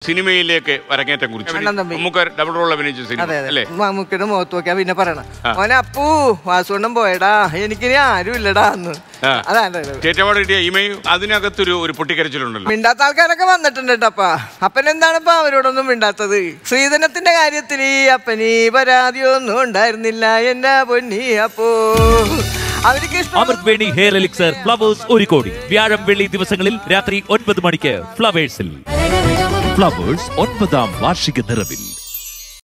സിനിമയിലേക്ക് അരങ്ങേറ്റം കുറിച്ചു അണ്ണൻ തമ്പി. നമുക്ക് ഡബിൾ റോൾ അഭിനയിച്ച സിനിമ അതെ അല്ലേ അതെ മമ്മൂക്കിയുടെ മുഖത്ത് നോക്കിയാ പിന്നെ പറയണം മോനെ അപ്പൂ വാസുവണ്ണം പോയടാ എനിക്കിനി ആരും ഇല്ലടാ എന്ന് ആ. അതാണ് സ്റ്റേറ്റ് അവാർഡ് കിട്ടിയ ഇമയും അതിനകത്തൊരു ഒരു പൊട്ടിക്കരച്ചിലുണ്ടല്ലോ മിണ്ടാത്ത ആൾക്കാരൊക്കെ വന്നിട്ടുണ്ട് കേട്ടപ്പാ അപ്പൻ എന്താണിപ്പോ അവരോടൊന്നും മിണ്ടാത്തത് ശ്രീധനത്തിന്റെ കാര്യത്തിൽ ഈ അപ്പന് പരാതിയൊന്നും ഉണ്ടായിരുന്നില്ല എന്റെ പൊന്നി അപ്പോ അവർക്ക് ഇഷ്ടം അമൃത് വേണി ഹെയർ എലിക്സർ ഫ്ലവേഴ്സ് ഒരു കോടി വ്യാഴം വെള്ളി ദിവസങ്ങളിൽ രാത്രി ഒൻപത് മണിക്ക് ഫ്ലവേഴ്സിൽ ഫ്ലവേഴ്സ് ഒൻപതാം വാർഷിക നിറവിൽ